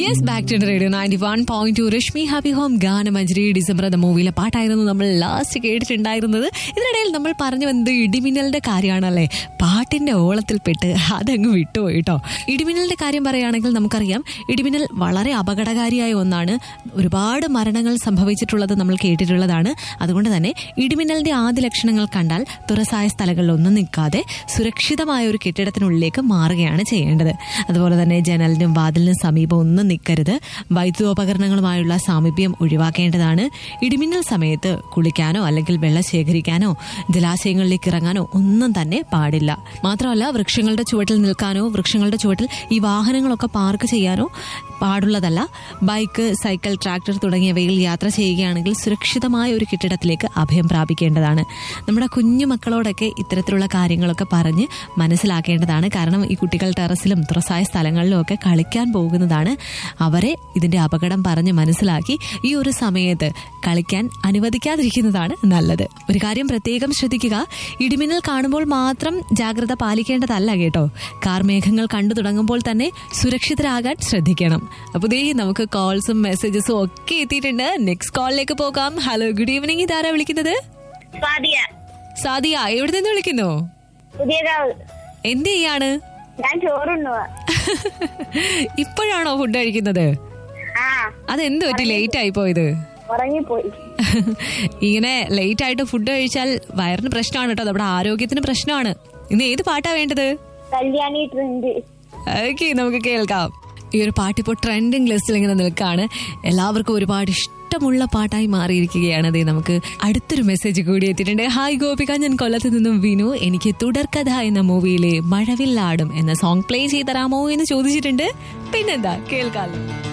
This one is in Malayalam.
yes back to radio ninety one point two Reshmi happy home Ganamanjari December എന്ന മൂവിയിലെ പാട്ടായിരുന്നു നമ്മൾ ലാസ്റ്റ് കേട്ടിട്ടുണ്ടായിരുന്നത് ഇതിനിടയിൽ നമ്മൾ പറഞ്ഞു വന്നത് ഇടിമിന്നലിന്റെ കാര്യമാണല്ലേ പാട്ടിന്റെ ഓളത്തിൽപ്പെട്ട് അതങ്ങ് വിട്ടുപോയി കേട്ടോ ഇടിമിന്നലിന്റെ കാര്യം പറയുകയാണെങ്കിൽ നമുക്കറിയാം ഇടിമിന്നൽ വളരെ അപകടകാരിയായ ഒന്നാണ് ഒരുപാട് മരണങ്ങൾ സംഭവിച്ചിട്ടുള്ളത് നമ്മൾ കേട്ടിട്ടുള്ളതാണ് അതുകൊണ്ട് തന്നെ ഇടിമിന്നലിന്റെ ആദ്യ ലക്ഷണങ്ങൾ കണ്ടാൽ തുറസായ സ്ഥലങ്ങളിലൊന്നും നിൽക്കാതെ സുരക്ഷിതമായ ഒരു കെട്ടിടത്തിനുള്ളിലേക്ക് മാറുകയാണ് ചെയ്യേണ്ടത് അതുപോലെ തന്നെ ജനലിനും വാതിലിനും സമീപം ഒന്നും നിൽക്കരുത് വൈദ്യുതോപകരണങ്ങളുമായുള്ള സാമീപ്യം ഒഴിവാക്കേണ്ടതാണ് ഇടിമിന്നൽ സമയത്ത് കുളിക്കാനോ അല്ലെങ്കിൽ വെള്ളം ശേഖരിക്കാനോ ജലാശയങ്ങളിലേക്ക് ഇറങ്ങാനോ ഒന്നും തന്നെ പാടില്ല മാത്രമല്ല വൃക്ഷങ്ങളുടെ ചുവട്ടിൽ നിൽക്കാനോ വൃക്ഷങ്ങളുടെ ചുവട്ടിൽ ഈ വാഹനങ്ങളൊക്കെ പാർക്ക് ചെയ്യാനോ പാടുള്ളതല്ല ബൈക്ക് സൈക്കിൾ ട്രാക്ടർ തുടങ്ങിയവയിൽ യാത്ര ചെയ്യുകയാണെങ്കിൽ സുരക്ഷിതമായ ഒരു കെട്ടിടത്തിലേക്ക് അഭയം പ്രാപിക്കേണ്ടതാണ് നമ്മുടെ കുഞ്ഞു മക്കളോടൊക്കെ ഇത്തരത്തിലുള്ള കാര്യങ്ങളൊക്കെ പറഞ്ഞ് മനസ്സിലാക്കേണ്ടതാണ് കാരണം ഈ കുട്ടികൾ ടെറസിലും തുറസായ സ്ഥലങ്ങളിലും ഒക്കെ കളിക്കാൻ പോകുന്നതാണ് അവരെ ഇതിന്റെ അപകടം പറഞ്ഞ് മനസ്സിലാക്കി ഈ ഒരു സമയത്ത് കളിക്കാൻ അനുവദിക്കാതിരിക്കുന്നതാണ് നല്ലത് ഒരു കാര്യം പ്രത്യേകം ശ്രദ്ധിക്കുക ഇടിമിന്നൽ കാണുമ്പോൾ മാത്രം ജാഗ്രത പാലിക്കേണ്ടതല്ല കേട്ടോ കാർമേഘങ്ങൾ കണ്ടു തുടങ്ങുമ്പോൾ തന്നെ സുരക്ഷിതരാകാൻ ശ്രദ്ധിക്കണം അപ്പൊ ദേ നമുക്ക് കോൾസും മെസ്സേജസും ഒക്കെ എത്തിയിട്ടുണ്ട് നെക്സ്റ്റ് കോളിലേക്ക് പോകാം ഹലോ ഗുഡ് ഈവനിങ് ഇതാരാ വിളിക്കുന്നത് സ്വാതിയ സാദിയ എവിടെ നിന്ന് വിളിക്കുന്നു പുതിയകാവ് എന്ത് ചെയ്യാണ് ഞാൻ ചോറുണ്ണുവാ ഇപ്പോഴാണോ ഫുഡ് കഴിക്കുന്നത് ആ അതെന്ത് പറ്റി ലേറ്റ് ആയി പോയത് ഉറങ്ങിപ്പോയി ഇങ്ങനെ ലേറ്റ് ആയിട്ട് ഫുഡ് കഴിച്ചാൽ വയറിന് പ്രശ്നമാണ് കേട്ടോ നമ്മുടെ ആരോഗ്യത്തിന് പ്രശ്നമാണ് ഇന്ന് ഏത് പാട്ടാ വേണ്ടത് കല്യാണി ട്രെൻഡ് ഓക്കെ നമുക്ക് കേൾക്കാം ഈ ഒരു പാട്ട് ഇപ്പോൾ ട്രെൻഡിങ് ലിസ്റ്റിൽ ഇങ്ങനെ നിൽക്കുകയാണ് എല്ലാവർക്കും ഒരുപാട് ഇഷ്ടമുള്ള പാട്ടായി മാറിയിരിക്കുകയാണ് അതേ നമുക്ക് അടുത്തൊരു മെസ്സേജ് കൂടി എത്തിയിട്ടുണ്ട് ഹായ് ഗോപിക ഞാൻ കൊല്ലത്ത് നിന്നും വിനു എനിക്ക് തുടർക്കഥ എന്ന മൂവിയിലെ മഴവില്ലാടും എന്ന സോങ് പ്ലേ ചെയ്ത് തരാമോ എന്ന് ചോദിച്ചിട്ടുണ്ട് പിന്നെന്താ കേൾക്കാമല്ലോ